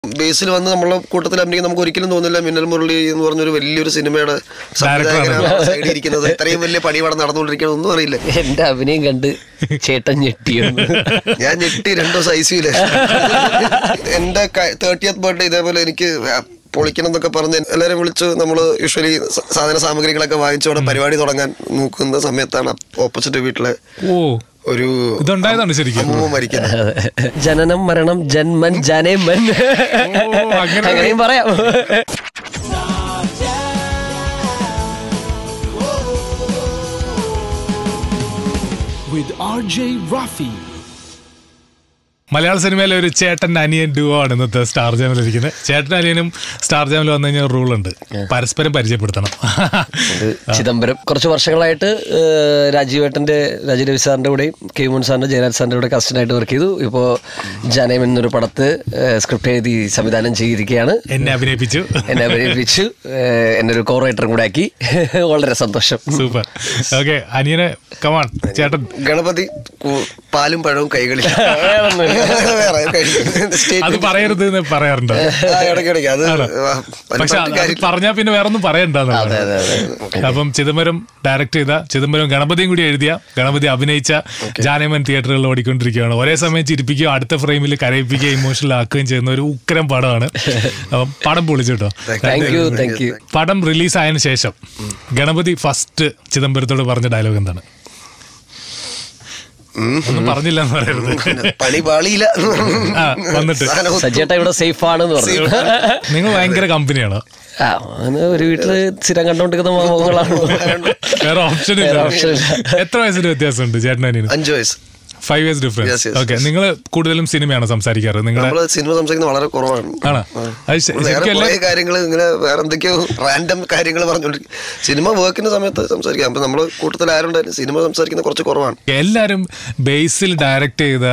ബേസിൽ വന്ന് നമ്മളെ കൂട്ടത്തിൽ അഭിനയിക്കാൻ നമുക്ക് ഒരിക്കലും തോന്നില്ല മിന്നൽ മുരളി എന്ന് പറഞ്ഞൊരു വലിയൊരു സിനിമയുടെ സംവിധായകനാണ് സൈഡിൽ ഇരിക്കുന്നത് ഇത്രയും വലിയ പണി ഇവിടെ നടന്നുകൊണ്ടിരിക്കണം ഒന്നും അറിയില്ല എന്റെ അഭിനയം കണ്ട് ചേട്ടൻ ഞെട്ടിയെന്ന് ഞാൻ ഞെട്ടി രണ്ടു ദിവസം ഐ സിയില് എന്റെ തേർട്ടിയത്ത് ബർത്ത്ഡേ ഇതേപോലെ എനിക്ക് പൊളിക്കണം എന്നൊക്കെ പറഞ്ഞ് എല്ലാവരും വിളിച്ച് നമ്മൾ യൂഷ്വലി സാധന സാമഗ്രികളൊക്കെ വാങ്ങിച്ചോടെ പരിപാടി തുടങ്ങാൻ നോക്കുന്ന സമയത്താണ് ഓപ്പോസിറ്റ് വീട്ടിലെ ഓ ഒരു ഇതുണ്ടായതാണ് ശരിക്കും അമ്മൂമ്മ മരിക്കുന്നത് ജനനം മരണം ജന്മൻ ജനേമൻ ഓ, അങ്ങനെ- അങ്ങനെയും പറയാം with RJ Ruffy. മലയാള സിനിമയിലെ ഒരു ചേട്ടൻ അനിയൻ ഡുവോ ആണ് ഇന്നത്തെ സ്റ്റാർ ജാമിൽ ഇരിക്കുന്നത് ചേട്ടൻ അനിയനും സ്റ്റാർ ജാമിൽ വന്നു കഴിഞ്ഞാൽ റൂൾ ഉണ്ട് പരസ്പരം പരിചയപ്പെടുത്തണം ചിദംബരം കുറച്ച് വർഷങ്ങളായിട്ട് ഏഹ്, രാജീവേട്ടന്റെ രാജീവ് രവി സാറിന്റെ കൂടെയും കെ മോൻ സാറിന്റെ ജയരാജ് സാറിന്റെ കൂടെ കസ്റ്റനായിട്ട് വർക്ക് ചെയ്തു ഇപ്പോൾ ജനയം എന്നൊരു പടത്ത് സ്ക്രിപ്റ്റ് എഴുതി സംവിധാനം ചെയ്തിരിക്കുകയാണ് എന്നെ അഭിനയിപ്പിച്ചു എന്നെ അഭിനയിപ്പിച്ചു ഏഹ്, എന്നെ ഒരു കോ റൈറ്ററും കൂടെ ആക്കി വളരെ സന്തോഷം സൂപ്പർ ഓക്കെ അനിയനെ കമാൺ ചേട്ടൻ ഗണപതി കു- പാലും പഴവും കൈകളിൽ വേറെ കഴിക്കും. അത് Statement. പറയരുത് എന്ന് പറയാറുണ്ട് ആ, ഇടയ്ക്കിടയ്ക്ക് അത് ആണോ? ആ, പക്ഷെ മറ്റു കാര്യം- പറഞ്ഞാൽ പിന്നെ വേറെ ഒന്നും പറയണ്ടെന്ന് അതെ അതെ അതെ അപ്പം ചിദംബരം ഡയറക്ട് ചെയ്ത ചിദംബരം ഗണപതിയും കൂടി എഴുതിയ ഗണപതി അഭിനയിച്ച ജാനമൻ തിയേറ്ററുകളിൽ ഓടിക്കൊണ്ടിരിക്കുകയാണ് ഒരേ സമയം ചിരിപ്പിക്കുകയും അടുത്ത ഫ്രെയിമിൽ കരയിപ്പിക്കുകയും ഇമോഷണൽ ആക്കുകയും ചെയ്യുന്ന ഒരു ഉക്കരം പടമാണ് അപ്പം പടം പൊളിച്ചു കേട്ടോ താങ്ക് യു താങ്ക് യു പടം റിലീസ് ആയതിനു ശേഷം ഗണപതി ഫസ്റ്റ് ചിദംബരത്തോട് പറഞ്ഞ ഡയലോഗ് എന്താണ് ഒന്നും പറഞ്ഞില്ല എന്ന് പറയരുത് പണി പാളിയില്ല ആ, വന്നിട്ട്. സാധനം ഒത്തു. സജ്ജേട്ട ഇവിടെ സേഫ് ആണെന്ന് പറഞ്ഞു നിങ്ങൾ ഭയങ്കര കമ്പനിയാണ് ആ അങ്ങനെ ഒരു വീട്ടില് സ്ഥിരം കണ്ടോണ്ടിരിക്കുന്ന മുഖങ്ങളാണ് വേറെ ഓപ്ഷൻ വേറെ ഇല്ല option ഇല്ല. എത്ര വയസ്സിന് വ്യത്യാസമുണ്ട് ചേട്ടനും അഞ്ചു വയസ്സ് five years Yes, difference yes, okay yes. നിങ്ങൾ കൂടുതലും സിനിമയാണ് സംസാരിക്കാറ് നിങ്ങളുടെ നമ്മള് സിനിമ സംസാരിക്കുന്നത് വളരെ കുറവാണ് ആണോ അത് ശ- വേറെ ശരിക്കും കുറെ എല്ലാ- കാര്യങ്ങൾ ഇങ്ങനെ വേറെ എന്തൊക്കെയോ റാൻഡം കാര്യങ്ങൾ പറഞ്ഞുകൊണ്ടിരിക്കും സിനിമ വർക്കിന്റെ സമയത്ത് സംസാരിക്കാം അപ്പൊ നമ്മള് കൂട്ടത്തിൽ ആരുണ്ടായാലും സിനിമ സംസാരിക്കുന്നത് കുറച്ച് കുറവാണ് എല്ലാരും ബേസിൽ ഡയറക്ട് ചെയ്ത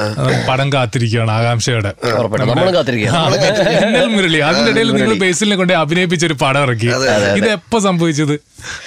പടം കാത്തിരിക്കുകയാണ് ആകാംക്ഷയോടെ ഉറപ്പായിട്ടും നമ്മളും കാത്തിരിക്കുക ആ, മിന്നൽ മുരളി അതിന്റെ ഇടയിൽ നിങ്ങൾ ബേസിലിനെ കൊണ്ട് അഭിനയിപ്പിച്ച ഒരു പടം ഇറക്കി ഇത് എപ്പോ സംഭവിച്ചത്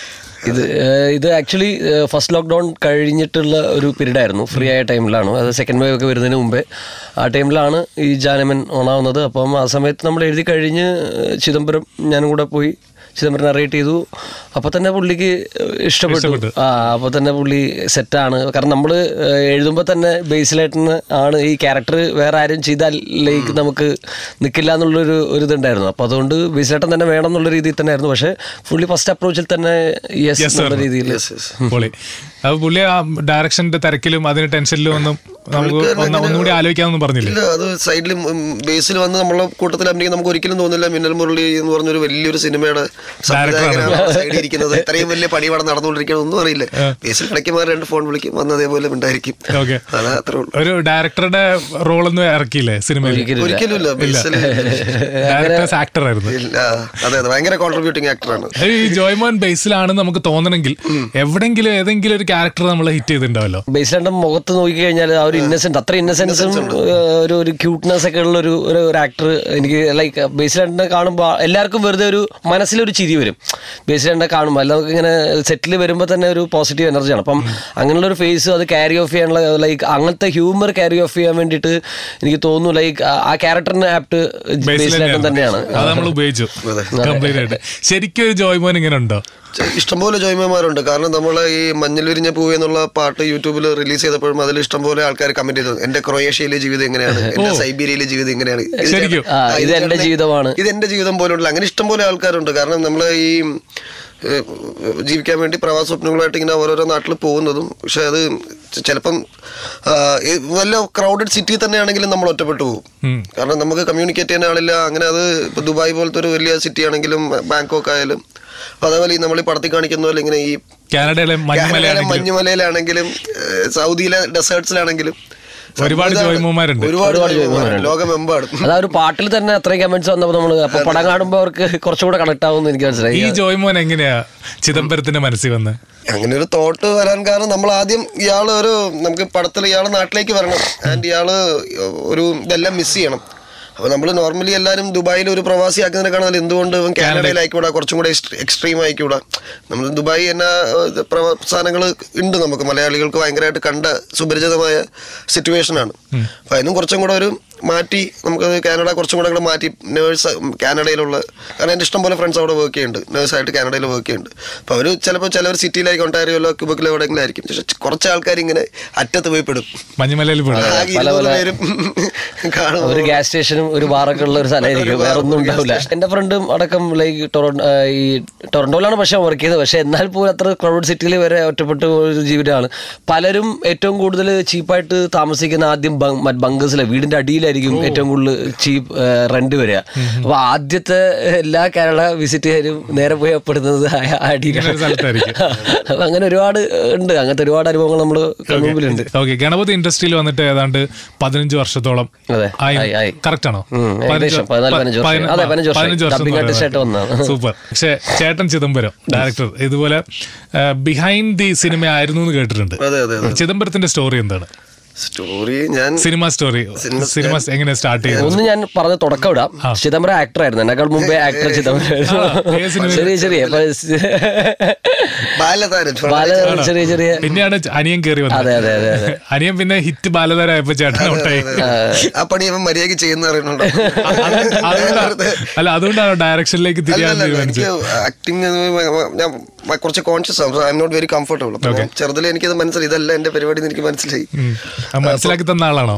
ഇത് ഏഹ്, ഇത് ആക്ച്വലി ഫസ്റ്റ് ലോക്ക്ഡൗൺ കഴിഞ്ഞിട്ടുള്ള ഒരു പീരീഡ് ആയിരുന്നു ഫ്രീ ആയ ടൈമിലാണ് അത് സെക്കൻഡ് വേവ് ഒക്കെ വരുന്നതിന് മുമ്പേ ആ ടൈമിലാണ് ഈ ജാനമൻ ഓണാവുന്നത് അപ്പം ആ സമയത്ത് നമ്മൾ എഴുതി കഴിഞ്ഞ് ഏഹ്, ചിദംബരം ഞാനും കൂടെ പോയി ചിദംബരം നറേറ്റ് ചെയ്തു അപ്പോൾ തന്നെ പുള്ളിക്ക് ഇഷ്ടപ്പെട്ടു ഇഷ്ടപ്പെട്ടു. ആ അപ്പോൾ തന്നെ പുള്ളി സെറ്റാണ് കാരണം നമ്മൾ എഴുതുമ്പോൾ തന്നെ ബേസിലായിട്ടാണ് ആണ് ഈ ക്യാരക്ടർ വേറെ ആരും ചെയ്താൽ ലൈക്ക് നമുക്ക് നിൽക്കില്ല എന്നുള്ളൊരു ഒരു ഇതുണ്ടായിരുന്നു അപ്പോൾ അതുകൊണ്ട് ബേസിലായിട്ടൻ തന്നെ വേണം എന്നുള്ള രീതിയിൽ തന്നെ ആയിരുന്നു പക്ഷേ പുള്ളി ഫസ്റ്റ് അപ്രോച്ചിൽ തന്നെ യെസ് Yes, എന്നുള്ള sir. രീതിയിൽ പൊളി അപ്പൊ പുള്ളി ആ ഡയറക്ഷന്റെ തിരക്കിലും അതിന് ടെൻഷനിലും ഒന്നും നമുക്ക് ഒന്ന് ഒന്നുകൂടി ആലോചിക്കാമെന്ന് പറഞ്ഞില്ലേ ഇല്ല അത് സൈഡിൽ ബേസിൽ വന്ന് നമ്മളെ കൂട്ടത്തിൽ അഭിനയിക്കാൻ നമുക്ക് ഒരിക്കലും തോന്നില്ല മിന്നൽ മുരളി എന്ന് പറഞ്ഞൊരു വലിയൊരു സിനിമയുടെ സംവിധായകനാണ് സൈഡിൽ ഇരിക്കുന്നത് ഇത്രയും വലിയ പണി ഇവിടെ നടന്നുകൊണ്ടിരിക്കണം ഒന്നും അറിയില്ല ബേസിൽ ഇടയ്ക്ക് മാറി രണ്ട് ഫോൺ വിളിക്കും വന്ന് അതേപോലെ ഉണ്ടായിരിക്കും ഓക്കെ അതാ അത്രേ ഉള്ളൂ ഒരു ഡയറക്ടറുടെ റോളൊന്നും ഇറക്കിയില്ലേ സിനിമയിൽ ഒരിക്കലും ഇല്ല. ഒരിക്കലും ഇല്ല ബേസിൽ ഡയറക്ടേഴ്സ് ആക്ടർ ആയിരുന്നു ഇല്ല അതെ അതെ ഭയങ്കര കോൺട്രിബ്യൂട്ടിംഗ് ആക്ടറാണ് ഈ ജോയ്മോൻ ബേസിലാണെന്ന് നമുക്ക് തോന്നണമെങ്കിൽ എവിടെങ്കിലും ഏതെങ്കിലും ഒരു ക്യാരക്ടർ നമ്മൾ ഹിറ്റ് ചെയ്തിട്ടുണ്ടാവല്ലോ ബേസിലായിട്ട് മുഖത്ത് നോക്കി കഴിഞ്ഞാൽ ആ ഒരു ഇന്നസെന്റ് അത്ര ഇന്നസെൻസും ഒരു ഒരു ക്യൂട്ട്നെസ് ഒക്കെ ഉള്ള ഒരു ഒരു ഒരു ആക്ടർ എനിക്ക് ലൈക്ക് ബേസിലാണ്ടിനെ കാണുമ്പോൾ എല്ലാവർക്കും വെറുതെ ഒരു മനസ്സിലൊരു ചിരി വരും ബേസിലാണ്ടിനെ കാണുമ്പോൾ അല്ല നമുക്ക് ഇങ്ങനെ സെറ്റിൽ വരുമ്പോൾ തന്നെ ഒരു പോസിറ്റീവ് എനർജിയാണ് അപ്പം അങ്ങനെയുള്ള ഒരു ഫേസ് അത് ക്യാരി ഓഫ് ചെയ്യാനുള്ള ലൈക്ക് അങ്ങനത്തെ ഹ്യൂമർ ക്യാരി ഓഫ് ചെയ്യാൻ വേണ്ടിയിട്ട് എനിക്ക് തോന്നുന്നു ലൈക്ക് ആ ക്യാരക്ടറിന് ആപ്റ്റ് ബേസിലായിട്ടും തന്നെയാണ് അത് നമ്മൾ ഉപയോഗിച്ചു കംപ്ലീറ്റ് ആയിട്ട് ശരിക്കും ഒരു ജോയ്മോൻ ഇങ്ങനെ ഉണ്ടോ ഇഷ്ടംപോലെ ജോയ്മമാരുണ്ട് കാരണം നമ്മൾ ഈ മഞ്ഞൾ വിരിഞ്ഞ പൂവ് എന്നുള്ള പാട്ട് യൂട്യൂബിൽ റിലീസ് ചെയ്തപ്പോഴും അതിൽ ഇഷ്ടംപോലെ ആൾക്കാർ കമന്റ് ചെയ്തു എന്റെ ക്രൊയേഷ്യയിലെ ജീവിതം എങ്ങനെയാണ് എന്റെ സൈബീരിയയിലെ ജീവിതം എങ്ങനെയാണ് ഇത് ശരിക്കും? ആ, ഇത് എന്റെ ചേട്ടനെ- ജീവിതമാണ്. ഇത് എന്റെ ജീവിതം പോലുള്ള അങ്ങനെ ഇഷ്ടംപോലെ ആൾക്കാരുണ്ട് കാരണം നമ്മൾ ഈ ഏഹ്, ജീവിക്കാൻ വേണ്ടി പ്രവാസ സ്വപ്നങ്ങളായിട്ട് ഇങ്ങനെ ഓരോരോ നാട്ടിൽ പോകുന്നതും പക്ഷെ അത് ച- ചിലപ്പം ആ, ഈ വല്ല ക്രൗഡഡ് സിറ്റി തന്നെയാണെങ്കിലും നമ്മൾ ഒറ്റപ്പെട്ടു പോകും ഉം. കാരണം നമുക്ക് കമ്മ്യൂണിക്കേറ്റ് ചെയ്യാൻ ആളില്ല അങ്ങനെ അത് ഇപ്പൊ ദുബായ് പോലത്തെ ഒരു വലിയ സിറ്റി ആണെങ്കിലും ബാങ്കോക്ക് ആയാലും അപ്പൊ അതേപോലെ ഈ നമ്മൾ ഈ പടത്തിൽ കാണിക്കുന്ന പോലെ ഇങ്ങനെ ഈ കാനഡയിലെ കാനഡയിലെ മഞ്ഞുമലയാണെങ്കിലും മഞ്ഞുമലയിലാണെങ്കിലും ഏഹ്, സൗദിയിലെ ഡെസേർട്സിലാണെങ്കിലും ഒരുപാട് ഇതാണ്. ജോയ്മോന്മാരുണ്ട്. ഒരുപാട് ഒരുപാട് ജോയ്മോന്മാരുണ്ട്. ലോകമെമ്പാടും അതാ ഒരു പാട്ടിൽ തന്നെ അത്രയും കമന്റ്സ് വന്നപ്പോൾ നമ്മൾ അപ്പൊ പടം കാണുമ്പോൾ അവർക്ക് കുറച്ചുകൂടെ കണക്ട് ആവുമെന്ന് എനിക്ക് മനസ്സിലായി ഈ ജോയ്മോൻ എങ്ങനെയാ ചിദംബരത്തിന്റെ മനസ്സിൽ വന്ന് അങ്ങനെ ഒരു തോട്ട് വരാൻ കാരണം നമ്മൾ ആദ്യം ഇയാള് ഒരു നമുക്ക് പടത്തിൽ ഇയാള് നാട്ടിലേക്ക് വരണം ആൻഡ് ഇയാള് ഒരു ഇതെല്ലാം മിസ് ചെയ്യണം അപ്പൊ നമ്മൾ നോർമലി എല്ലാവരും ദുബായിൽ ഒരു പ്രവാസി ആക്കുന്നതിനെക്കാളും എന്തുകൊണ്ട് ഇവൻ കാനഡയിലായിക്കൂടാ കുറച്ചും കൂടെ എക്സ്ട്രീം ആയിക്കൂടാ നമ്മൾ ദുബായ് എന്ന സാധനങ്ങൾ ഉണ്ട് നമുക്ക് മലയാളികൾക്ക് ഭയങ്കരമായിട്ട് കണ്ട സുപരിചിതമായ സിറ്റുവേഷൻ ആണ് അപ്പൊ അതിനും കുറച്ചും കൂടെ ഒരു മാറ്റി നമുക്കത് കാനഡ കുറച്ചും കൂടെ കൂടെ മാറ്റി നേഴ്സ് കാനഡയിലുള്ള കാരണം എൻ്റെ ഇഷ്ടം പോലെ ഫ്രണ്ട്സ് അവിടെ വർക്ക് ചെയ്യുന്നുണ്ട് നേഴ്സായിട്ട് കാനഡയിൽ വർക്ക് ചെയ്യുന്നുണ്ട് അപ്പോൾ അവർ ചിലപ്പോൾ ചിലവർ സിറ്റിയിലായിരിക്കും ഒണ്ടാരിയോലോ ക്യൂബക്കിലോ എവിടെയെങ്കിലും ആയിരിക്കും പക്ഷേ കുറച്ച് ആൾക്കാർ ഇങ്ങനെ അറ്റത്ത് പോയി പെടും മഞ്ഞമലയിൽ പോയി ആകെ പല ഇരുപത് പല- പേരും കാണും ഒരു ഗ്യാസ് സ്റ്റേഷനും ഒരു ബാറൊക്കെ ഉള്ള ഒരു സ്ഥലമായിരിക്കും വേറെ ഒന്നും ഉണ്ടാവില്ല എന്റെ ഫ്രണ്ടും അടക്കം ലൈക്ക് ടൊറോ- ആ, ഈ ടൊറന്റോയിലാണ് പക്ഷെ വർക്ക് ചെയ്തത് പക്ഷെ എന്നാൽ പോലും അത്ര ക്രൗഡ് സിറ്റിയിൽ വരെ ഒറ്റപ്പെട്ട ഒരു ജീവിതമാണ് പലരും ഏറ്റവും കൂടുതൽ ചീപ്പായിട്ട് താമസിക്കുന്ന ആദ്യം ബങ്കേഴ്സിലെ വീടിന്റെ അടിയിലായിരിക്കും ഏറ്റവും കൂടുതൽ ചീപ്പ് റെന്റ് വരിക അപ്പൊ ആദ്യത്തെ എല്ലാ കേരള വിസിറ്റുകാരും നേരെ പോയി അപ്പെടുന്നത് ഇങ്ങനെ ഒരു സ്ഥലത്തായിരിക്കും. അപ്പൊ അങ്ങനെ ഒരുപാട് ഉണ്ട് അങ്ങനത്തെ ഒരുപാട് അനുഭവങ്ങൾ നമ്മൾ മുമ്പിലുണ്ട് ഓക്കെ ഗണപതി ഇൻഡസ്ട്രിയിൽ വന്നിട്ട് ഏതാണ്ട് പതിനഞ്ച് വർഷത്തോളം അതെ, ആയി, ആയി. കറക്റ്റ് ആണോ ഉം, ഏകദേശം പതിനാല്, പതിനഞ്ച് വർഷം. അതെ, പതിനഞ്ച് വർഷം. Dubbing artist ആയിട്ട് വന്നതാണ്. സൂപ്പർ പക്ഷെ ചേട്ടൻ ചിദംബരം ഡയറക്ടർ ഇതുപോലെ ബിഹൈൻഡ് ദി സിനിമ ആയിരുന്നു എന്ന് കേട്ടിട്ടുണ്ട് അതെ അതെ അതെ ചിദംബരത്തിന്റെ സ്റ്റോറി എന്താണ് സ്റ്റോറി ഞാൻ സിനിമ സ്റ്റോറി സിനിമ എങ്ങനെ സ്റ്റാർട്ട് ചെയ്തത് ഒന്ന് ഞാൻ പറഞ്ഞ തുടക്കം ഇടാം ചിദംബരം ആക്ടർ ആയിരുന്നു എന്നെക്കാൾ മുമ്പേ ആക്ടർ ചിദംബരം ആ, ഏത് സിനിമയിൽ? ചെറിയ ചെറിയ അപ്പൊ ബാലതാരൻ ബാല ചെറിയ ചെറിയ പിന്നെയാണ് അനിയൻ കയറി അതെ, അതെ, അതെ, അതെ. വന്നത് അനിയൻ പിന്നെ ഹിറ്റ് ബാലതാരായപ്പോ ചേട്ടൻ ഔട്ടായി ആ പണി അവൻ മര്യാദക്ക് ചെയ്യുന്ന അറിയണുണ്ടോ അതുകൊണ്ടാ- അല്ല അതുകൊണ്ടാണ് ഡയറക്ഷനിലേക്ക് തിരിയാൻ അല്ലല്ല, എനിക്ക് തീരുമാനിച്ചത് ആക്ടിങ് ഞാൻ മ- കുറച്ച് കോൺഷ്യസ് ആണ് I'm not very comfortable ചെറുതിൽ എനിക്കത് മനസ്സിലായി ഇതല്ല എന്റെ പരിപാടി എന്ന് എനിക്ക് മനസ്സിലായി ഉം. അത് മനസ്സിലാക്കി തന്ന ആളാണോ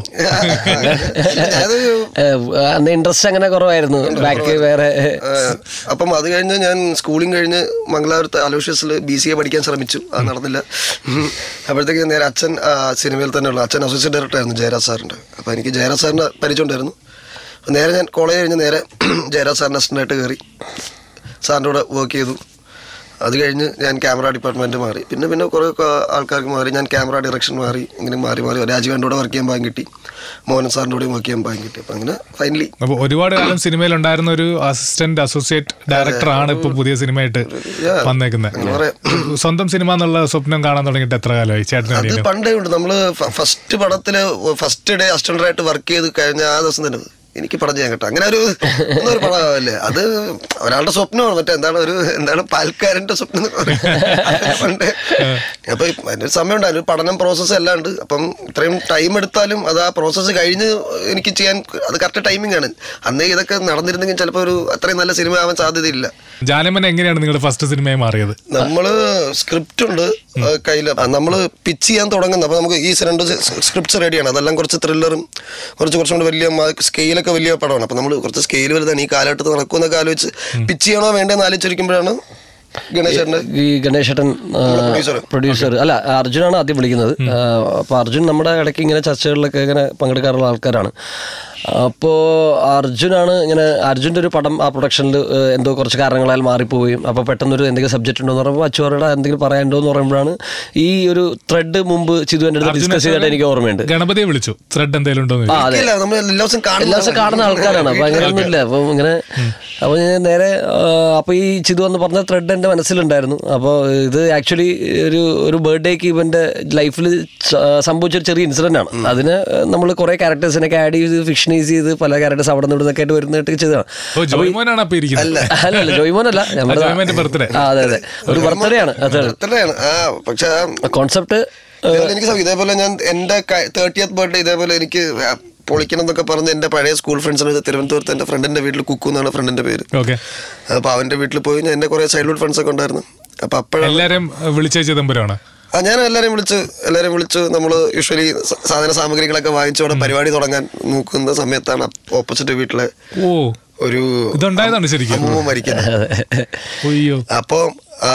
അത് അന്ന് ഇൻട്രസ്റ്റ് അങ്ങനെ കുറവായിരുന്നു ബാക്ക് വേറെ അപ്പം അത് കഴിഞ്ഞ് ഞാൻ സ്കൂളിങ് കഴിഞ്ഞ് മംഗലാപുരത്ത് അലോഷ്യസിൽ ബി സി എ പഠിക്കാൻ ശ്രമിച്ചു അത് നടന്നില്ല ഉം. അപ്പോഴത്തേക്ക് നേരെ അച്ഛൻ ആ, സിനിമയിൽ തന്നെ ഉള്ള അച്ഛൻ അസോസിയേറ്റ് ഡയറക്ടർ ആയിരുന്നു ജയരാജ് സാറിൻ്റെ അപ്പോൾ എനിക്ക് ജയരാജ് സാറിനെ പരിചയമുണ്ടായിരുന്നു അപ്പോൾ നേരെ ഞാൻ കോളേജ് കഴിഞ്ഞ് നേരെ ജയരാജ് സാറിൻ്റെ അസിസ്റ്റൻ്റായിട്ട് കയറി സാറിൻ്റെ കൂടെ വർക്ക് ചെയ്തു അത് കഴിഞ്ഞ് ഞാൻ ക്യാമറ ഡിപ്പാർട്ട്മെൻറ്റ് മാറി പിന്നെ പിന്നെ കുറേ ഒക്കെ ആൾക്കാർക്ക് മാറി ഞാൻ ക്യാമറ ഡയറക്ഷൻ മാറി ഇങ്ങനെ മാറി മാറി രാജീവൻ്റെ കൂടെ വർക്ക് ചെയ്യാൻ ഭാഗ്യം കിട്ടി മോഹൻ സാറിൻ്റെ കൂടെയും വർക്ക് ചെയ്യാൻ ഭാഗ്യം കിട്ടി അപ്പം അങ്ങനെ ഫൈനലി അപ്പൊ ഒരുപാട് കാലം സിനിമയിൽ ഉണ്ടായിരുന്ന ഒരു അസിസ്റ്റന്റ് അസോസിയേറ്റ് ഡയറക്ടർ ആണ് ഇപ്പൊ പുതിയ സിനിമയായിട്ട് Yeah. വന്നേക്കുന്നത് അങ്ങനെ പറയാം സ്വന്തം സിനിമ എന്നുള്ള സ്വപ്നം കാണാൻ തുടങ്ങിയിട്ട് എത്ര കാലമായി ചേട്ടൻ അത് പണ്ടേ ഉണ്ട് നമ്മള് ഫസ്റ്റ് പടത്തില് ഫസ്റ്റ് ഡേ അസിസ്റ്റന്റായിട്ട് വർക്ക് ചെയ്ത് കഴിഞ്ഞ ആ ദിവസം തന്നെ എനിക്ക് പടം ചെയ്യാൻ കേട്ടോ അങ്ങനെ ഒരു ഒന്നും ഒരു പടമല്ലേ അത് ഒരാളുടെ സ്വപ്നമാണ് മറ്റേ എന്താണ് ഒരു എന്താണ് പാൽക്കാരന്റെ സ്വപ്നം എന്ന് പറയും. പണ്ട് അപ്പൊ അതിന്റെ ഒരു സമയമുണ്ട് അതിന് പഠനം പ്രോസസ്സ് എല്ലാം ഉണ്ട് അപ്പം ഇത്രയും ടൈം എടുത്താലും അത് ആ പ്രോസസ്സ് കഴിഞ്ഞ് എനിക്ക് ചെയ്യാൻ അത് കറക്റ്റ് ടൈമിംഗ് ആണ് അന്നേ ഇതൊക്കെ നടന്നിരുന്നെങ്കിൽ ചിലപ്പോൾ ഒരു അത്രയും നല്ല സിനിമ ആവാൻ സാധ്യതയില്ല ജാനമൻ എങ്ങനെയാണ് നിങ്ങളുടെ ഫസ്റ്റ് സിനിമയായി മാറിയത് നമ്മള് സ്ക്രിപ്റ്റ് ഉണ്ട് കയ്യിൽ നമ്മൾ പിച്ച് ചെയ്യാൻ തുടങ്ങുന്നത് അപ്പോൾ നമുക്ക് ഈ രണ്ട് സ്ക്രിപ്റ്റ്സ് റെഡിയാണ് അതെല്ലാം കുറച്ച് ത്രില്ലറും കുറച്ച് കുറച്ചും കൂടെ വലിയ സ്കെയിലൊക്കെ വലിയ പടമാണ് അപ്പോൾ നമ്മൾ കുറച്ച് സ്കെയിൽ വലുതാണ് ഈ കാലഘട്ടത്തിൽ നടക്കുമെന്നൊക്കെ ആലോചിച്ച് പിച്ച് ചെയ്യണോ വേണ്ടതെന്ന് ആലോചിച്ചിരിക്കുമ്പോഴാണ് ഗണേശേട്ടൻ്റെ ഈ ഗണേശേട്ടൻ producer. പ്രൊഡ്യൂസർ അല്ല അർജുനാണ് ആദ്യം വിളിക്കുന്നത് ആ, അപ്പൊ അർജുൻ നമ്മുടെ ഇടയ്ക്ക് ഇങ്ങനെ ചർച്ചകളിലൊക്കെ ഇങ്ങനെ പങ്കെടുക്കാറുള്ള ആൾക്കാരാണ് അപ്പോൾ അർജുനാണ് ഇങ്ങനെ അർജുൻ്റെ ഒരു പടം ആ പ്രൊഡക്ഷനിൽ എന്തോ കുറച്ച് കാരണങ്ങളാൽ മാറിപ്പോവുകയും അപ്പോൾ പെട്ടെന്നൊരു എന്തെങ്കിലും സബ്ജക്റ്റ് ഉണ്ടോ എന്ന് പറയുമ്പോൾ അച്ചുവറുടെ എന്തെങ്കിലും പറയാനുണ്ടോ എന്ന് പറയുമ്പോഴാണ് ഈ ഒരു ത്രെഡ് മുമ്പ് ചിതു എൻ്റെ അടുത്ത് ഡിസ്കസ് ചെയ്തിട്ട് എനിക്ക് ഓർമ്മയുണ്ട് ഗണപതിയെ വിളിച്ചു ത്രെഡ് എന്തെങ്കിലും ഉണ്ടോ എന്ന് ആ അതെ ഇല്ല നമ്മൾ എല്ലാ ദിവസം എല്ലാ ദിവസം കാണുന്ന ആൾക്കാരാണ് അപ്പൊ അങ്ങനെയൊന്നുമില്ല അപ്പൊ ഇങ്ങനെ അപ്പൊ ഞാൻ നേരെ ആ, അപ്പൊ ഈ ചിതു എന്ന് പറഞ്ഞ ത്രെഡ് എന്റെ മനസ്സിലുണ്ടായിരുന്നു അപ്പോൾ ഇത് ആക്ച്വലി ഒരു ഒരു ബർത്ത്ഡേക്ക് ഇവന്റെ ലൈഫിൽ സംഭവിച്ചൊരു ചെറിയ ഇൻസിഡന്റ് ആണ് അതിന് നമ്മൾ കുറെ ക്യാരക്ടേഴ്സിനൊക്കെ ആഡ് ചെയ്ത് ഫിക്ഷനൈസ് ചെയ്ത് പല ക്യാരക്ടേഴ്സ് അവിടെ നിന്ന് ഇവിടുന്നൊക്കെ ആയിട്ട് വരുന്നതായിട്ട് ചെയ്തതാണ് ഓ ജോയ്മോനാണ് അപ്പൊ ഇരിക്കുന്നത് അല്ല അല്ല ജോയ്മോനല്ല നമ്മുടെ ജോയ്മോന്റെ birthday. ആ അതെ അതെ ഒരു ബർത്ത്ഡേ ആണ് അതെ അത്രയാണ് ആ പക്ഷെ കോൺസെപ്റ്റ് ഇതേപോലെ എനിക്ക് സം- ഇതേപോലെ ഞാൻ എൻ്റെ തേർട്ടിയത്ത് ബർത്ത്ഡേ ഇതേപോലെ എനിക്ക് ആ, പൊളിക്കണം എന്നൊക്കെ പറഞ്ഞ് എൻ്റെ പഴയ സ്കൂൾ ഫ്രണ്ട്സിന് തിരുവനന്തപുരത്ത് എൻ്റെ ഫ്രണ്ടിൻ്റെ വീട്ടിൽ കുക്കു എന്നാണ് ഫ്രണ്ടിൻ്റെ പേര് ഓക്കെ അപ്പോൾ അവൻ്റെ വീട്ടിൽ പോയി ഞാൻ എൻ്റെ കുറേ ചൈൽഡ്ഹുഡ് ഫ്രണ്ട്സ് ഒക്കെ ഉണ്ടായിരുന്നു അപ്പോൾ അപ്പോഴാണ് എല്ലാരും വിളിച്ച ചിദംബരമാണ് ആ ഞാൻ എല്ലാവരെയും വിളിച്ച് എല്ലാവരെയും വിളിച്ച് നമ്മൾ യൂഷ്വലി സാധന സാമഗ്രികളൊക്കെ വാങ്ങിച്ചോടെ പരിപാടി തുടങ്ങാൻ നോക്കുന്ന സമയത്താണ് ഓപ്പോസിറ്റ് വീട്ടിലെ ഓ ഒരു ഇതുണ്ടായതാണ് ശരിക്കും അമ്മൂമ്മ മരിക്കുന്നത് അയ്യോ അപ്പോൾ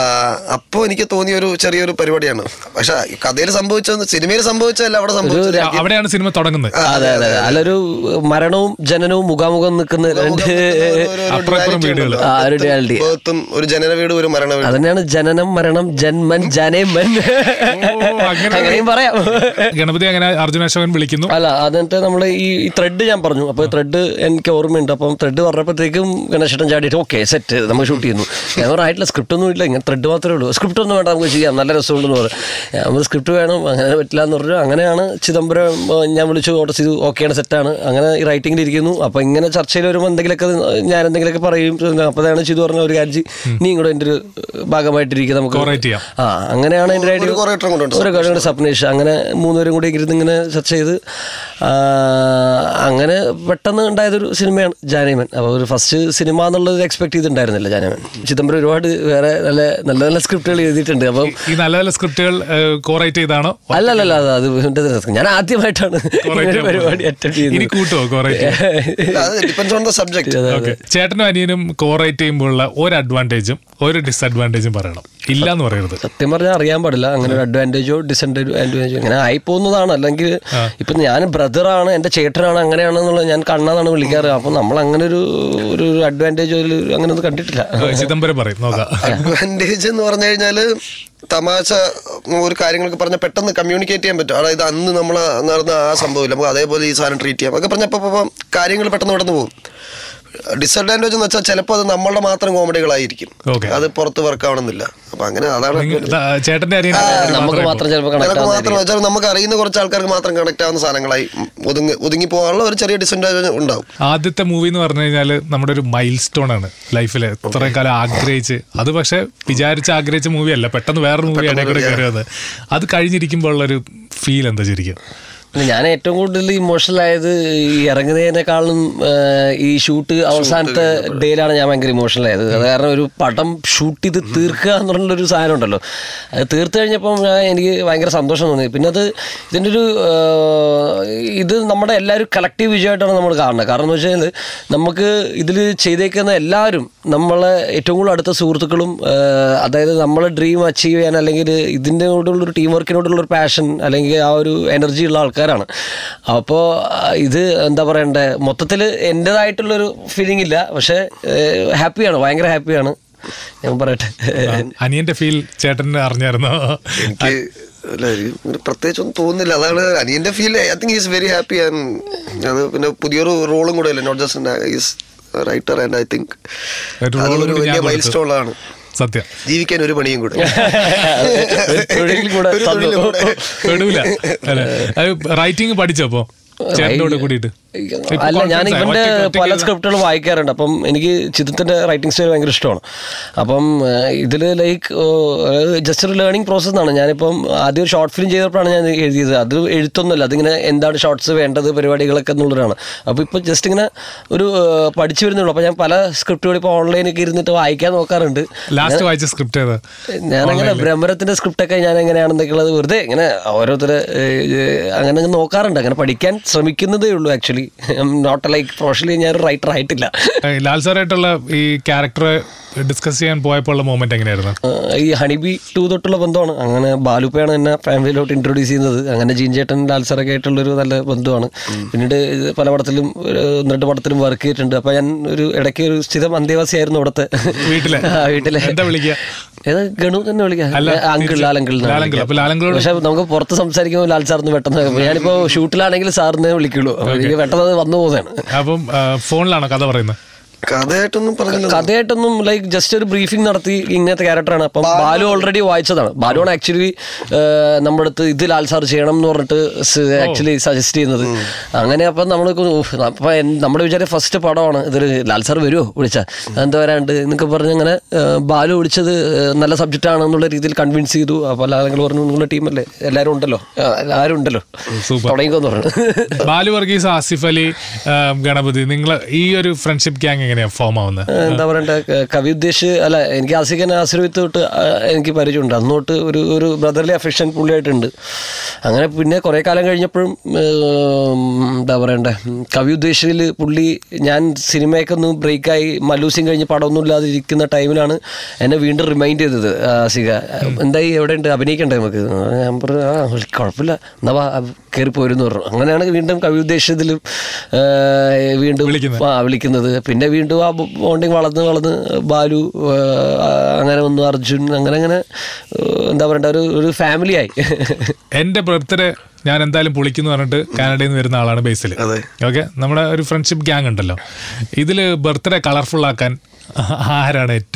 അപ്പോൾ എനിക്ക് തോന്നിയ ഒരു ചെറിയൊരു പരിപാടിയാണ് പക്ഷെ കഥയിൽ സംഭവിച്ചത് സിനിമയിൽ സംഭവിച്ചതല്ല അവിടെ സംഭവിച്ചത് അ- അവിടെയാണ് സിനിമ തുടങ്ങുന്നത് അതെ അതെ അതെ അല്ലൊരു മരണവും ജനനവും മുഖാമുഖം നിൽക്കുന്ന രണ്ട് അപ്പുറം ഇപ്പുറം വീടുകൾ. ആ ഒരു reality. ബേർത്തും ഒരു ജനന വീട് ഒരു മരണ വീട് അതന്നെയാണ് ജനനം മരണം ജന്മൻ ജനേമൻ ഓ, അങ്ങനെ. അങ്ങനെയും പറയാം ഗണപതി അങ്ങനെ അർജുന അശോകൻ വിളിക്കുന്നു അല്ല അതിനകത്ത് നമ്മൾ ഈ ഈ ത്രെഡ് ഞാൻ പറഞ്ഞു അപ്പോൾ ത്രെഡ് എനിക്ക് ഓർമ്മയുണ്ട് അപ്പം ത്രെഡ് പറഞ്ഞപ്പോഴത്തേക്കും ഗണേശേട്ടൻ ചാടിയിട്ട് ഓക്കെ സെറ്റ് നമ്മൾ ഷൂട്ട് ചെയ്യുന്നു ഞാൻ ആയിട്ടില്ല സ്ക്രിപ്റ്റ് ഒന്നും ഇല്ല ഇങ്ങനെ ഇങ്ങനെ ത്രെഡ് മാത്രമേ ഉള്ളൂ സ്ക്രിപ്റ്റ് ഒന്നും വേണ്ട നമുക്ക് ചെയ്യാം നല്ല രസമുണ്ടെന്ന് പറയും നമ്മൾ സ്ക്രിപ്റ്റ് വേണം അങ്ങനെ പറ്റില്ല എന്ന് പറഞ്ഞു അങ്ങനെയാണ് ചിദംബരം ആ, ഞാൻ വിളിച്ചു ഓർഡർ ചെയ്തു ഓക്കെയാണ് സെറ്റാണ് അങ്ങനെ ഈ റൈറ്റിംഗിൽ ഇരിക്കുന്നു അപ്പോൾ ഇങ്ങനെ ചർച്ചയിൽ വരുമ്പോൾ എന്തെങ്കിലുമൊക്കെ ഞാൻ എന്തെങ്കിലുമൊക്കെ പറയും അപ്പോൾ അതാണ് ചിതു പറഞ്ഞ ഒരു കാര്യം നീ കൂടെ എൻ്റെ ഒരു ഭാഗമായിട്ടിരിക്കുക നമുക്ക് Co-write ചെയ്യാം. ആ അങ്ങനെയാണ് എൻ്റെ ഒരു കൊറേറ്ററും കൂടെ ഉണ്ട് ഒരു കാര്യം കൂടെ സപ്നേഷ് അങ്ങനെ മൂന്നുപേരും കൂടി ഇരുന്ന് ഇങ്ങനെ ചർച്ച ചെയ്ത് ആ, അങ്ങനെ പെട്ടെന്ന് ഉണ്ടായതൊരു സിനിമയാണ് ജാനേമൻ അപ്പോൾ ഒരു ഫസ്റ്റ് സിനിമ എന്നുള്ളത് എക്സ്പെക്ട് ചെയ്തിട്ടുണ്ടായിരുന്നില്ല ജാനേമൻ ചിദംബരം ഒരുപാട് വേറെ നല്ല നല്ല നല്ല സ്ക്രിപ്റ്റുകൾ എഴുതിയിട്ടുണ്ട് അപ്പം ഈ നല്ല നല്ല സ്ക്രിപ്റ്റുകൾ കോറൈറ്റ് ചെയ്താണോ അല്ല അല്ല അല്ല അത് എൻ്റെ രസം. ഞാൻ ആദ്യമായിട്ടാണ് ഇങ്ങനെ ഒരു പരിപാടി അറ്റൻഡ് ഇനി ചെയ്യുന്നത് കൂട്ടുവോ കോറൈറ്റ് ഇല്ല, അത് depends on the subject okay ചേട്ടനും അനിയനും കോറൈറ്റ് ചെയ്യുമ്പോഴുള്ള ഒരു അഡ്വാൻറ്റേജും ഒരു ഡിസഡ്വാൻറ്റേജും പറയണം ഇല്ല എന്ന് പറയരുത് സത്യം പറഞ്ഞാൽ അറിയാൻ പാടില്ല അങ്ങനെ ഒരു അഡ്വാൻറ്റേജോ ഡിസഡ്വാൻറ്റേജോ ഇങ്ങനെ ആയി പോകുന്നതാണ് അല്ലെങ്കിൽ ഇപ്പൊ ഞാൻ ബ്രദറാണ് എൻ്റെ ചേട്ടനാണ് അങ്ങനെയാണെന്നുള്ളത് ഞാൻ കണ്ണാന്നാണ് വിളിക്കാറ് അപ്പോൾ നമ്മൾ അങ്ങനെ ഒരു ഒരു അഡ്വാൻറ്റേജോ അങ്ങനെ ഒന്നും കണ്ടിട്ടില്ല ചിദംബരം പറയും നോക്കാം അഡ്വാൻറ്റേജ് എന്ന് പറഞ്ഞു കഴിഞ്ഞാൽ തമാശ ഒരു കാര്യങ്ങളൊക്കെ പറഞ്ഞാൽ പെട്ടെന്ന് കമ്മ്യൂണിക്കേറ്റ് ചെയ്യാൻ പറ്റും അതായത് അന്ന് നമ്മൾ നടന്ന ആ സംഭവമില്ല നമുക്ക് അതേപോലെ ഈ സാധനം ട്രീറ്റ് ചെയ്യാം ഒക്കെ പറഞ്ഞപ്പോൾ കാര്യങ്ങൾ പെട്ടെന്ന് പെട്ടെന്ന് പോകും ഡിസഡ്വാൻറ്റേജ് എന്ന് വെച്ചാൽ ചിലപ്പോൾ അത് നമ്മളുടെ മാത്രം കോമഡികളായിരിക്കും Okay. അത് പുറത്ത് വർക്ക് ആവണമെന്നില്ല അപ്പൊ അങ്ങനെ അതാണ് നിങ്ങ- ദാ, ചേട്ടന്റെ അനിയൻ നമുക്ക് മാത്രം ചിലപ്പോൾ കണക്ട് ചിലപ്പോൾ മാത്രം വെച്ചാൽ നമുക്ക് അറിയുന്ന കുറച്ച് ആൾക്കാർക്ക് മാത്രം കണക്ട് ആവുന്ന സാധനങ്ങളായി ഒതുങ്ങി ഒതുങ്ങി പോകാനുള്ള ഒരു ചെറിയ ഡിസഡ്വാൻറ്റേജ് ഉണ്ടാവും ആദ്യത്തെ മൂവി എന്ന് പറഞ്ഞു കഴിഞ്ഞാൽ നമ്മുടെ ഒരു മൈൽ സ്റ്റോൺ ആണ് ലൈഫിൽ ഇത്രയും കാലം ആഗ്രഹിച്ച് അത് പക്ഷെ വിചാരിച്ച് ആഗ്രഹിച്ച മൂവി അല്ല പെട്ടെന്ന് വേറൊരു മൂവി ഇടയിൽ കൂടെ കയറി വന്നത് അത് കഴിഞ്ഞിരിക്കുമ്പോൾ ഉള്ളൊരു ഫീൽ എന്താ ശരിക്കും ഞാൻ ഏറ്റവും കൂടുതൽ ഇമോഷണൽ ആയത് ഈ ഇറങ്ങുന്നതിനേക്കാളും ആ, ഈ ഷൂട്ട് അവസാനത്തെ ഡേയിലാണ് ഞാൻ ഭയങ്കര ഇമോഷണൽ ആയത് അത് കാരണം ഒരു പടം ഷൂട്ട് ചെയ്ത് തീർക്കുക എന്നുള്ളൊരു സാധനം ഉണ്ടല്ലോ അത് തീർത്ത് കഴിഞ്ഞപ്പം ഞാൻ എനിക്ക് ഭയങ്കര സന്തോഷം തോന്നി പിന്നെ അത് ഇതിൻ്റെ ഒരു ആ, ഇത് നമ്മുടെ എല്ലാവരും കളക്റ്റീവ് വിജയമായിട്ടാണ് നമ്മൾ കാണുന്നത് കാരണം എന്ന് വെച്ചാൽ നമുക്ക് ഇതിൽ ചെയ്തേക്കുന്ന എല്ലാവരും നമ്മളെ ഏറ്റവും കൂടുതൽ അടുത്ത സുഹൃത്തുക്കളും ആ, അതായത് നമ്മളെ ഡ്രീം അച്ചീവ് ചെയ്യാൻ അല്ലെങ്കിൽ ഇതിൻ്റെ കൂടെയുള്ളൊരു ടീം വർക്കിനോടുള്ള ഒരു പാഷൻ അല്ലെങ്കിൽ ആ ഒരു എനർജി ഉള്ള ആൾക്കാരാണ് അപ്പോൾ ഇത് എന്താ പറയണ്ടേ മൊത്തത്തിൽ എൻ്റെതായിട്ടുള്ളൊരു ഫീലിംഗ് ഇല്ല പക്ഷേ ഹാപ്പിയാണ് ഭയങ്കര ഹാപ്പിയാണ് ഞാൻ പറയട്ടെ അനിയന്റെ ഫീൽ ചേട്ടൻ അറിഞ്ഞായിരുന്നോ എനിക്ക് അല്ല എനിക്ക് ഒരു പ്രത്യേകിച്ചൊന്നും തോന്നുന്നില്ല അതാണ് അനിയന്റെ feel I think is very happy and അത് പിന്നെ പുതിയൊരു റോളും കൂടെ അല്ലേ not just is writer and I think ഒരു role അതൊരു കൂടി വലിയ ഞാൻ മൈൽ കൊടുത്തു. സ്റ്റോളാണ് സത്യം ജീവിക്കാൻ ഒരു പണിയും കൂടെ തൊഴിൽ കൂടെ ഒരു തന്നു. തൊഴിലും കൂടെ. പെടൂല അല്ലെ റൈറ്റിംഗ് പഠിച്ചപ്പോ ചേട്ടൻ്റെ കൂടെ കൂടിയിട്ട് ഇപ്പൊ അല്ല ഞാൻ confidence ആയി. ഇവന്റെ ഒറ്റയ്ക്ക് ഒറ്റയ്ക്ക് പല എഴുതാൻ- സ്ക്രിപ്റ്റുകൾ വായിക്കാറുണ്ട് അപ്പം എനിക്ക് ചിത്രത്തിന്റെ റൈറ്റിംഗ് സ്റ്റൈൽ ഭയങ്കര ഇഷ്ടമാണ് അപ്പം ഇതിൽ ലൈക്ക് ജസ്റ്റ് ഒരു ലേണിംഗ് പ്രോസസ് ആണ് ഞാനിപ്പം ആദ്യം ഒരു ഷോർട്ട് ഫിലിം ചെയ്തപ്പോഴാണ് ഞാൻ എഴുതിയത് അത് എഴുത്തൊന്നുമല്ല അതിങ്ങനെ എന്താണ് ഷോർട്സ് വേണ്ടത് പരിപാടികളൊക്കെ എന്നുള്ളതാണ് അപ്പോൾ ഇപ്പോൾ ജസ്റ്റ് ഇങ്ങനെ ഒരു ഏഹ്, പഠിച്ചു വരുന്നുള്ളൂ അപ്പോൾ ഞാൻ പല സ്ക്രിപ്റ്റുകൾ ഇപ്പോൾ ഓൺലൈനൊക്കെ ഇരുന്നിട്ട് വായിക്കാൻ നോക്കാറുണ്ട് ലാസ്റ്റ് വായിച്ച സ്ക്രിപ്റ്റ് ഏതാ ഞാനങ്ങനെ ഭ്രമരത്തിന്റെ സ്ക്രിപ്റ്റൊക്കെ ഞാൻ എങ്ങനെയാണെന്നൊക്കെയുള്ളത് വെറുതെ ഇങ്ങനെ ഓരോരുത്തർ അങ്ങനെ അങ്ങ് നോക്കാറുണ്ട് അങ്ങനെ പഠിക്കാൻ ശ്രമിക്കുന്നതേ ഉള്ളൂ ആക്ച്വലി നോട്ട് ലൈക്ക് പ്രൊഫഷണലി ഞാൻ ഒരു റൈറ്റർ ആയിട്ടില്ല ഏയ് ലാൽ സാറായിട്ടുള്ള ഈ ക്യാരക്ടറെ ഡിസ്കസ് ചെയ്യാൻ പോയപ്പോൾ ഉള്ള മൂമെന്റ് എങ്ങനെയായിരുന്നു ആ, ഈ ഹണിബി ടു തൊട്ടുള്ള ബന്ധമാണ് അങ്ങനെ ബാലുപ്പയാണ് എന്നെ ഫാമിലിയിലോട്ട് ഇൻട്രൊഡ്യൂസ് ചെയ്യുന്നത് അങ്ങനെ ജീൻ ചേട്ടൻ ലാൽസറൊക്കെ ആയിട്ടുള്ളൊരു നല്ല ബന്ധമാണ് പിന്നീട് ഇത് പല പടത്തിലും ഒരു ഒന്ന് രണ്ട് പടത്തിലും വർക്ക് ചെയ്തിട്ടുണ്ട് അപ്പോൾ ഞാൻ ഒരു ഇടയ്ക്ക് ഒരു സ്ഥിരം അന്തേവാസിയായിരുന്നു അവിടുത്തെ വീട്ടിലെ? ആ, വീട്ടിലെ എന്താ വിളിക്കുക? ഏത് ഗണു തന്നെ വിളിക്കാം അല്ല, അങ്കിൾ തിരിച്ച് ലാലങ്കിൾ ലാലങ്കിൾ. അപ്പൊ ലാലങ്കിളോട് പക്ഷെ നമുക്ക് പുറത്ത് സംസാരിക്കുമ്പോൾ ലാൽ സാറിന് പെട്ടെന്ന് കേൾക്കും. ഞാനിപ്പോ ഷൂട്ടിലാണെങ്കിൽ സാറിനെ വിളിക്കുള്ളൂ അപ്പൊ എനിക്ക് പെട്ടെന്ന് അത് വന്നു പോകുന്നതാണ് അപ്പം ആ, ഫോണിലാണോ കഥ പറയുന്നത് കഥയായിട്ടൊന്നും പറഞ്ഞില്ല കഥയായിട്ടൊന്നും ലൈക്ക് ജസ്റ്റ് ഒരു ബ്രീഫിംഗ് നടത്തി ഇങ്ങനത്തെ ക്യാരക്ടറാണ് അപ്പം ബാലു ഓൾറെഡി വായിച്ചതാണ് ബാലുവാണ് ആക്ച്വലി നമ്മുടെ അടുത്ത് ഇത് ലാൽ സാർ ചെയ്യണം എന്ന് പറഞ്ഞിട്ട് ആക്ച്വലി സജസ്റ്റ് ചെയ്യുന്നത് അങ്ങനെ അപ്പം നമ്മൾ അപ്പം നമ്മുടെ വിചാരം ഫസ്റ്റ് പടമാണ് ഇതൊരു ലാൽ സാർ വരുമോ വിളിച്ചാൽ എന്താ വരാണ്ട് എന്നൊക്കെ പറഞ്ഞ് അങ്ങനെ ആ, ബാലു വിളിച്ചത് ആ, നല്ല സബ്ജക്റ്റ് ആണെന്നുള്ള രീതിയിൽ കൺവിൻസ് ചെയ്തു അപ്പോൾ നിങ്ങൾ പറഞ്ഞു നിങ്ങളുടെ ടീമല്ലേ എല്ലാവരും ഉണ്ടല്ലോ ആ, എല്ലാവരും ഉണ്ടല്ലോ സൂപ്പർ തുടങ്ങിക്കോന്ന് പറഞ്ഞു ബാലു വർഗീസ് ആസിഫ് അലി ആ, ഗണപതി നിങ്ങൾ ഈ ഒരു ഫ്രണ്ട്ഷിപ്പ് ഗ്യാങ് എങ്ങനെയാ ഫോം ആവുന്നത് എന്താ പറയണ്ട ക- കവി ഉദ്ദേശ് അല്ല എനിക്ക് ആസിഖൻ ആശ്രയിത്ത് തൊട്ട് ആ, എനിക്ക് പരിചയമുണ്ട് അന്ന് തൊട്ട് ഒരു ഒരു ബ്രദർലി അഫെക്ഷൻ പുള്ളിയായിട്ടുണ്ട് അങ്ങനെ പിന്നെ കുറേ കാലം കഴിഞ്ഞപ്പോഴും ഏം, എന്താ പറയണ്ടേ ഉം, കവി ഉദ്ദേശിൽ പുള്ളി ഞാൻ സിനിമയൊക്കെ ഒന്ന് ബ്രേക്കായി മല്ലൂസിയും കഴിഞ്ഞ് പടമൊന്നും ഇല്ലാതെ ഇരിക്കുന്ന ടൈമിലാണ് എന്നെ വീണ്ടും റിമൈൻഡ് ചെയ്തത് ആസിക എന്തായി എവിടെ ഉണ്ട് അഭിനയിക്കണ്ടേ നമുക്ക് ഞാൻ പറഞ്ഞു ആ കുഴപ്പമില്ല എന്നാ വാ കയറി പോരുന്നു പറഞ്ഞു അങ്ങനെയാണ് വീണ്ടും കവി ഉദ്ദേശത്തിലും വീണ്ടും വിളിക്കുന്നത്. ആ വിളിക്കുന്നത് പിന്നെ വീണ്ടും ആ ബോണ്ടിങ് വളർന്ന് വളർന്ന് ബാലു ആ, അങ്ങനെ വന്നു അർജുൻ അങ്ങനെ അങ്ങനെ ആ, എന്താ പറയണ്ട ഒരു ഒരു ഫാമിലിയായി എന്റെ ബർത്ത്ഡേ ഞാൻ എന്തായാലും പൊളിക്കുന്നു പറഞ്ഞിട്ട് കാനഡയിൽ നിന്ന് വരുന്ന ആളാണ് ബേസിൽ അതെ. ഓക്കെ നമ്മുടെ ഒരു ഫ്രണ്ട്ഷിപ്പ് ഗ്യാങ് ഉണ്ടല്ലോ ഇതിൽ ബർത്ത്ഡേ കളർഫുൾ ആക്കാൻ ആരാണ് ഏറ്റവും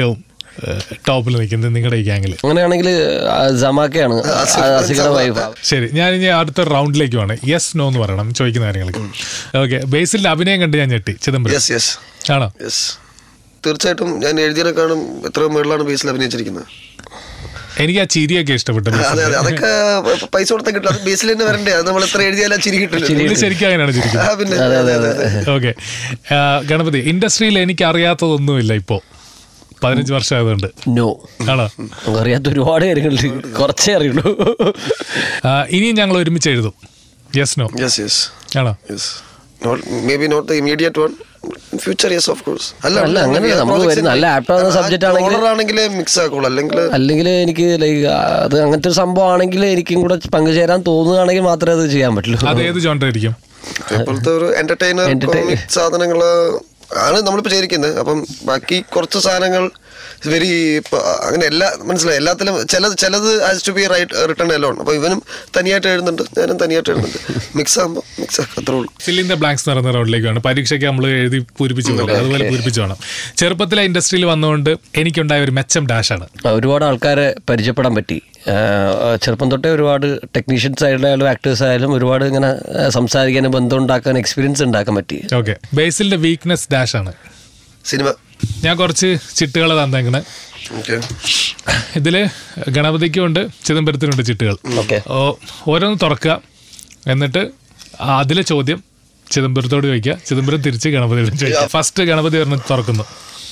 ടോപ്പിൽ നിൽക്കുന്നത് നിങ്ങളുടെ ഈ ഗ്യാങ്ങിൽ അങ്ങനെയാണെങ്കിൽ ജമാക്കയാണ് അസികളുടെ വൈഫ് ശരി ഞാൻ ഇനി അടുത്ത റൗണ്ടിലേക്ക് വേണം യെസ് നോ എന്ന് പറയണം ചോദിക്കുന്ന കാര്യങ്ങൾക്ക് ഓക്കെ ബേസിലിന്റെ അഭിനയം കണ്ട് ഞാൻ ഞെട്ടി ചിദംബരം യെസ് യെസ് ആണോ യെസ് തീർച്ചയായിട്ടും ഞാൻ എഴുതിയതിനെക്കാളും എത്രയോ മുകളിലാണ് ബേസിൽ അഭിനയിച്ചിരിക്കുന്നത് എനിക്ക് ആ ചിരിയൊക്കെ ഇഷ്ടപ്പെട്ടു അതെ അതെ അതൊക്കെ പ- പൈസ കൊടുത്താൽ കിട്ടും അത് ബേസിൽ തന്നെ വരണ്ടേ അത് നമ്മൾ എത്ര എഴുതിയാലും ആ ചിരി കിട്ടില്ല ഇത് ശരിക്കും അങ്ങനെയാണ് ആ, ചിരിക്കുന്നത് പിന്നെ അതെ അതെ അതെ ഓക്കെ ഗണപതി ഇൻഡസ്ട്രിയിൽ എനിക്ക് അറിയാത്തതൊന്നുമില്ല ഇപ്പോ പതിനഞ്ച് വർഷം ആയതുകൊണ്ട് നോ ആണോ അറിയാത്ത ഒരുപാട് കാര്യങ്ങളുണ്ട് കുറച്ചേ അറിയുള്ളൂ ആ, ഇനിയും ഞങ്ങൾ ഒരുമിച്ച് എഴുതും യെസ് നോ യെസ് യെസ് ആണോ yes not maybe not the immediate one future yes of course അല്ല, അങ്ങനെ നമുക്ക് വരുന്ന നല്ല apt ആവുന്ന subject ആണെങ്കിൽ- ആണെങ്കിൽ മിക്സ് ആക്കുള്ളൂ അല്ലെങ്കിൽ അല്ലെങ്കിൽ എനിക്ക് ലൈക്ക് അത് അങ്ങനത്തെ ഒരു സംഭവം ആണെങ്കിൽ എനിക്കും കൂടെ പങ്കുചേരാൻ തോന്നുകയാണെങ്കിൽ മാത്രമേ അത് ചെയ്യാൻ പറ്റുള്ളൂ അത് ഏത് ജോണ്ടർ ആയിരിക്കും ഇപ്പോഴത്തെ ഒരു എന്റർടൈനർ Entertain- കോമിക് സാധനങ്ങള് ആണ് നമ്മളിപ്പോ ചെയ്തിരിക്കുന്നത് അപ്പം ബാക്കി കുറച്ച് സാധനങ്ങൾ വെരി അങ്ങനെ എല്ലാ മനസ്സിലായി എല്ലാത്തിലും ചിലത് ചിലത് as to be right return alone അപ്പൊ ഇവനും തനിയായിട്ട് എഴുതുന്നുണ്ട് ഞാനും തനിയായിട്ട് എഴുതുന്നുണ്ട് മിക്സ് ആകുമ്പോൾ മിക്സ് ആക്കുക അത്രേ ഉള്ളൂ ഫിൽ ഇൻ ദ ബ്ലാങ്ക്സ് എന്ന് പറയുന്ന റൗണ്ടിലേക്ക് വേണം പരീക്ഷയ്ക്ക് നമ്മൾ എഴുതി പൂരിപ്പിച്ചു പോലെ അതുപോലെ പൂരിപ്പിച്ചു വേണം ചെറുപ്പത്തിലെ ഇൻഡസ്ട്രിയിൽ വന്നുകൊണ്ട് എനിക്കുണ്ടായ ഒരു മെച്ചം ഡാഷാണ് ആ, ഒരുപാട് ആൾക്കാരെ പരിചയപ്പെടാൻ പറ്റി ആ, ചെറുപ്പം തൊട്ടേ ഒരുപാട് ടെക്നീഷ്യൻസ് ആയാലും ആക്ടേഴ്സ് ആയാലും ഒരുപാട് ഇങ്ങനെ ആ, സംസാരിക്കാനും ബന്ധം ഉണ്ടാക്കാൻ എക്സ്പീരിയൻസ് ഉണ്ടാക്കാൻ പറ്റി ഓക്കെ ബേസിലിന്റെ വീക്ക്നെസ് ഡാഷാണ് സിനിമ ഞാൻ കുറച്ച് ചിട്ടുകൾ തന്നേക്കണ് ഓക്കെ ഇതില് ഗണപതിക്കും ഉണ്ട് ചിദംബരത്തിനുണ്ട് ചിട്ടുകൾ ഓക്കെ ഓ ഓരോന്ന് തുറക്കുക എന്നിട്ട് അതിലെ ചോദ്യം ചിദംബരത്തോട് ചോദിക്കുക ചിദംബരം തിരിച്ച് ഗണപതിയോട് ചോദിക്കുക ഫസ്റ്റ് ഗണപതി പറഞ്ഞ് തുറക്കുന്നു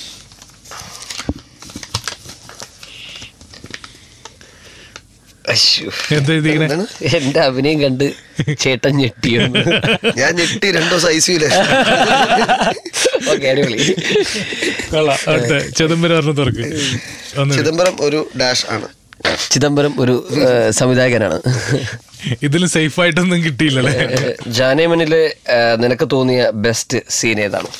എന്താ ഇതിങ്ങനെ എന്താണ് എന്റെ അഭിനയം കണ്ട് ചേട്ടൻ ഞെട്ടിയെന്ന് ഞാൻ ഞെട്ടി രണ്ടു ദിവസം ഐ സിയിലെ ഓക്കെ അടിപൊളി കൊള്ളാം അടുത്ത ചിദംബരം പറഞ്ഞ് തുറക്ക് ഒന്ന് ചിദംബരം ഒരു ഡാഷ് ആണ് ചിദംബരം ഒരു ആ, സംവിധായകനാണ് ഇതിൽ സേഫ് ആയിട്ടൊന്നും കിട്ടിയില്ലല്ലേ ജാനേമനിലെ ആ, നിനക്ക് തോന്നിയ ബെസ്റ്റ് സീൻ ഏതാണ്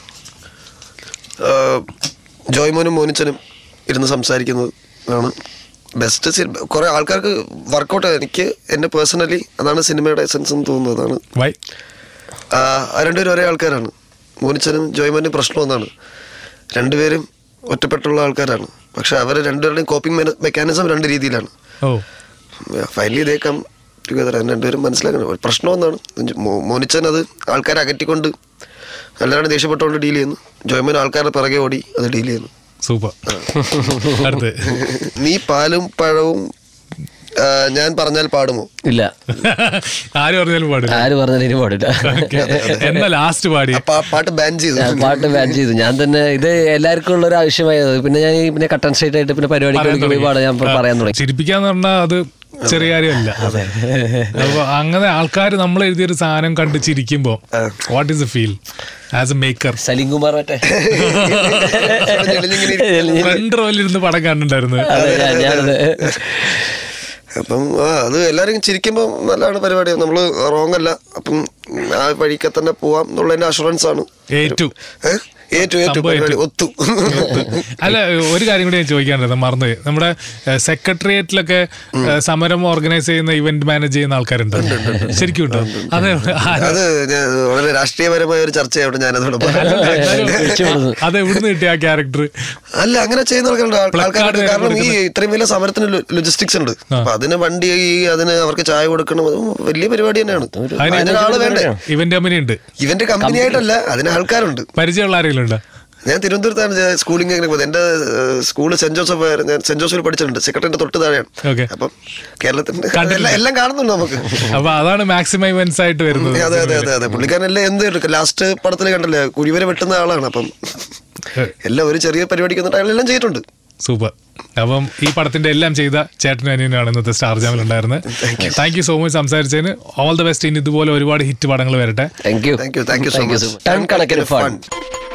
ആഹ് ജോയ്മോനും മോനിച്ചനും ഇരുന്ന് സംസാരിക്കുന്നത് ആണ് ബെസ്റ്റ് സിനിമ കുറെ ആൾക്കാർക്ക് വർക്കൗട്ട് എനിക്ക് എന്നെ പേഴ്സണലി അതാണ് സിനിമയുടെ എസൻസ് എന്ന് തോന്നുന്നത് അതാണ് വൈ ആഹ് ആ രണ്ടുപേരും ഒരേ ആൾക്കാരാണ് മോനിച്ചനും ജോയ്മോനും പ്രശ്നം ഒന്നാണ് രണ്ടുപേരും ഒറ്റപ്പെട്ടുള്ള ആൾക്കാരാണ് പക്ഷെ അവർ രണ്ടുപേരുടെയും കോപ്പിംഗ് മെക്കാനിസം രണ്ട് രീതിയിലാണ് ഓ ഫൈനലി ഇതേ കം ടുഗദർ അതിന് രണ്ടുപേരും മനസ്സിലാക്കണം പ്രശ്നം ഒന്നാണ് മോ- മോനിച്ചൻ അത് ആൾക്കാരെ അകറ്റിക്കൊണ്ട് എല്ലാവരും ദേഷ്യപ്പെട്ടുകൊണ്ട് ഡീൽ ചെയ്യുന്നു ജോയ്മൻ ആൾക്കാരുടെ പിറകെ ഓടി അത് ഡീൽ ചെയ്യുന്നു സൂപ്പർ അടുത്ത് നീ പാലും പഴവും ആ, ഞാൻ പറഞ്ഞാൽ പാടുമോ ഇല്ല ആര് പറഞ്ഞാലും പാടില്ല ആര് പറഞ്ഞാലും ഇനി പാടില്ല എന്നാ ലാസ്റ്റ് പാടി ആ പാ- പാട്ട് ബാൻ ചെയ്തു ഞാൻ പാട്ട് ബാൻ ചെയ്തു ഞാൻ തന്നെ ഇത് എല്ലാവർക്കും ഉള്ള ഒരു ആവശ്യമായത് പിന്നെ ഞാൻ ഈ പിന്നെ കട്ടൻ സ്ട്രേറ്റ് ആയിട്ട് പിന്നെ പരിപാടിക്ക് പറയാൻ വിളിക്കുമ്പോൾ ഈ പാട് ഞാൻ തുടങ്ങി. പറയാൻ തുടങ്ങി ചിരിപ്പിക്കാന്ന് പറഞ്ഞാൽ അത് ചെറിയ കാര്യമല്ല അപ്പൊ അങ്ങനെ ആൾക്കാർ നമ്മൾ എഴുതിയൊരു സാധനം കണ്ട് ചിരിക്കുമ്പോ what is a feel as a maker Saleem Kumar മറ്റേ ഞെളിഞ്ഞിങ്ങനെ ഫ്രണ്ട് റോയിലിരുന്ന് പടം കണ്ടിട്ടുണ്ടായിരുന്നു അതെ ഞാൻ- ഞാനത് അപ്പം ആ അത് എല്ലാവരും ചിരിക്കുമ്പോൾ നല്ലതാണ് പരിപാടി നമ്മൾ റോങ് അല്ല അപ്പം ആ വഴിക്ക് തന്നെ പോവാം എന്നുള്ളതിന്റെ അഷുറൻസ് ആണ് ഏറ്റു ഏഹ്? ഏറ്റു ഏറ്റു സംഭവം പരിപാടി ഏറ്റു. ഒത്തു അല്ല ഒരു കാര്യം കൂടി ഞാൻ ചോദിക്കാനുള്ളത് മറന്നു നമ്മുടെ സെക്രട്ടേറിയറ്റിലൊക്കെ സമരം ഓർഗനൈസ് ചെയ്യുന്ന ഇവന്റ് മാനേജ് ചെയ്യുന്ന ആൾക്കാരുണ്ട് ശരിക്കും ഉണ്ടോ അതെ ആരാ? അത് ഞാൻ വളരെ രാഷ്ട്രീയപരമായ ഒരു ചർച്ചയായിട്ട് ഞാനതോടെ പറയാം എന്നാലും അത് എവിടുന്ന് കിട്ടിയ ആ ക്യാരക്ടർ അല്ല അങ്ങനെ ചെയ്യുന്ന ആൾക്കാരുണ്ട് ആൾ- Placard ആൾക്കാരുണ്ട് കാരണം ഈ കൊടുക്കുന്ന- ഇത്രയും വലിയ സമരത്തിന് ലോജിസ്റ്റിക്സ് ഉണ്ട് അപ്പൊ അതിന് വണ്ടി അതിന് അവർക്ക് ചായ കൊടുക്കണം അത് വലിയ പരിപാടി തന്നെയാണ് അതിനൊരാള് വേണ്ടേ ഇവന്റ് കമ്പനി ഉണ്ട് ഇവന്റ് കമ്പനി ആയിട്ടല്ല അതിന് ആൾക്കാരുണ്ട് പരിചയമുള്ള ആരെങ്കിലും ഉണ്ടോ ഞാൻ തിരുവനന്തപുരത്താണ് ഞാൻ സ്കൂളിംഗ് അങ്ങനെ പോകുന്നത് എന്റെ സ്കൂള് സെന്റ് ജോസഫ് ആയിരുന്നു. ഞാൻ സെന്റ് ജോസഫിൽ പഠിച്ചിട്ടുണ്ട് സെക്രട്ടറിന്റെ തൊട്ട് താഴെയാണ് Okay. അപ്പം കേരളത്തിന്റെ കണ്ടിട്ടില്ല. എല്ലാം- എല്ലാം കാണുന്നുണ്ട് നമുക്ക് അപ്പൊ അതാണ് മാക്സിമം ഇവന്റ്സ് ആയിട്ട് വരുന്നത് അതെ അതെ അതെ അതെ പുള്ളിക്കാരൻ എല്ലാം എന്ത് എടുക്കും ലാസ്റ്റ് പടത്തിൽ കണ്ടല്ലേ കുഴിവരെ വെട്ടുന്ന ആളാണ് അപ്പം എല്ലാം ഒരു ചെറിയ പരിപാടിക്ക് വന്നിട്ട് അയാളെല്ലാം ചെയ്തിട്ടുണ്ട് സൂപ്പർ അപ്പം ഈ പടത്തിന്റെ എല്ലാം ചെയ്ത ചേട്ടൻ അനിയനാണ് ഇന്നത്തെ സ്റ്റാർ ജാമിൽ ഉണ്ടായിരുന്നത് താങ്ക് യു സോ മച്ച് സംസാരിച്ചതിന് ഓൾ ദ ബെസ്റ്റ് ഇനി ഇതുപോലെ ഒരുപാട് ഹിറ്റ് പടങ്ങൾ വരട്ടെ thank you thank you thank you so much ton കണക്കിന് ഫണ്ട്